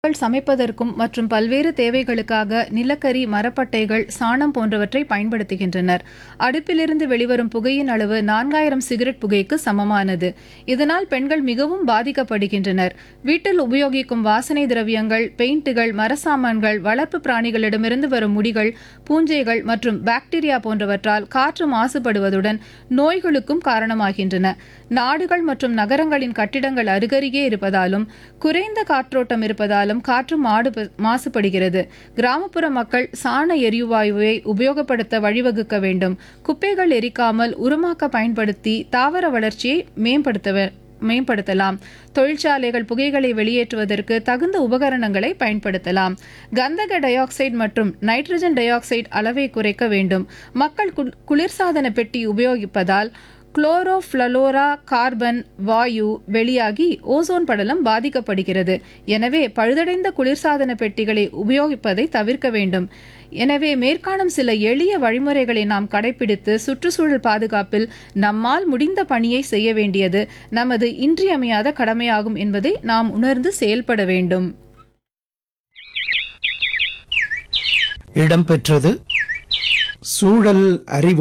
உணவுகள் சமைப்பதற்கும் மற்றும் பல்வேறு தேவைகளுக்காக நிலக்கரி மரப்பட்டைகள் சாணம் போன்றவற்றை பயன்படுத்துகின்றனர் அடுப்பிலிருந்து வெளிவரும் புகையின் அளவு நான்காயிரம் சிகரெட் புகைக்கு சமமானது இதனால் பெண்கள் மிகவும் பாதிக்கப்படுகின்றனர் வீட்டில் உபயோகிக்கும் வாசனை திரவியங்கள் பெயிண்டுகள் மரசாமான்கள் வளர்ப்பு பிராணிகளிடமிருந்து வரும் முடிகள் பூஞ்சைகள் மற்றும் பாக்டீரியா போன்றவற்றால் காற்று மாசுபடுவதுடன் நோய்களுக்கும் காரணமாகின்றன நாடுகள் மற்றும் நகரங்களின் கட்டிடங்கள் அருகருகே இருப்பதாலும் குறைந்த காற்றோட்டம் இருப்பதாலும் காற்று மாடு மாசுபடுகிறது கிராமப்புற மக்கள் சாண எரிவாயுவை உபயோகப்படுத்த வழிவகுக்க வேண்டும் குப்பைகள் எரிக்காமல் உரமாக்க பயன்படுத்தி தாவர வளர்ச்சியை மேம்படுத்த மேம்படுத்தலாம் தொழிற்சாலைகள் புகைகளை வெளியேற்றுவதற்கு தகுந்த உபகரணங்களை பயன்படுத்தலாம் கந்தக டை ஆக்சைடு மற்றும் நைட்ரஜன் டை ஆக்சைடு அளவை குறைக்க வேண்டும் மக்கள் குள்- குளிர்சாதன பெட்டி உபயோகிப்பதால் குளோரோஃப்ளலோரா கார்பன் வாயு வெளியாகி ஓசோன் படலம் பாதிக்கப்படுகிறது எனவே பழுதடைந்த குளிர்சாதன பெட்டிகளை உபயோகிப்பதை தவிர்க்க வேண்டும் எனவே மேற்காணும் சில எளிய வழிமுறைகளை நாம் கடைபிடித்து சுற்றுச்சூழல் பாதுகாப்பில் நம்மால் முடிந்த பணியை செய்ய வேண்டியது நமது இன்றியமையாத கடமையாகும் என்பதை நாம் உணர்ந்து செயல்பட வேண்டும் இடம்பெற்றது சூழல் அறிவு